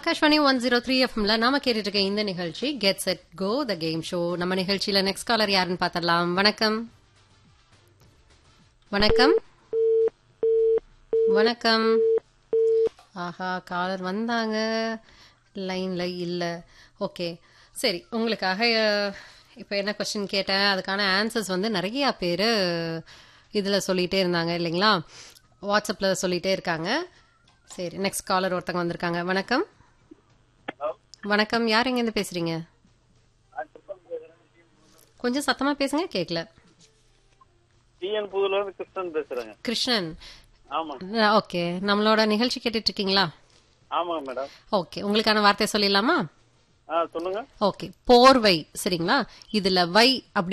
Akashvani one zero three எஃப்எம்ல நாம கேட்டுட்டு இருக்க இந்த நிகழ்ச்சி get set go the game show நம்ம நிகழ்ச்சியில நெக்ஸ்ட் காலர் யாருன்னு பார்த்தரலாம் வணக்கம் வணக்கம் வணக்கம் ஆஹா காலர் வந்தாங்க லைன்ல இல்ல ஓகே சரி உங்களுக்காக அஹ், இப்போ என்ன கொஸ்டின் கேட்டேன் அதுக்கான ஆன்சர்ஸ் வந்து நிறைய பேர் இதில் சொல்லிட்டே இருந்தாங்க இல்லைங்களா வாட்ஸ்அப்பில் சொல்லிட்டே இருக்காங்க சரி நெக்ஸ்ட் காலர் ஒருத்தங்க வந்திருக்காங்க வணக்கம் வணக்கம் யார் எங்கேருந்து பேசுறீங்க கொஞ்சம் சத்தமா பேசுங்க கேட்கல டிஎன் புதுல இருந்து கிருஷ்ணன் பேசுறேங்க கிருஷ்ணன் ஆமாங்க ஓகே நம்மளோட நிகழ்ச்சி கேட்டுட்டு இருக்கீங்களா ஆமாங்க மேடம் ஓகே உங்களுக்கான வார்த்தை சொல்லிடலாமா ஆ சொல்லுங்க ஓகே போர்வை சரிங்களா இதுல வை அப்படி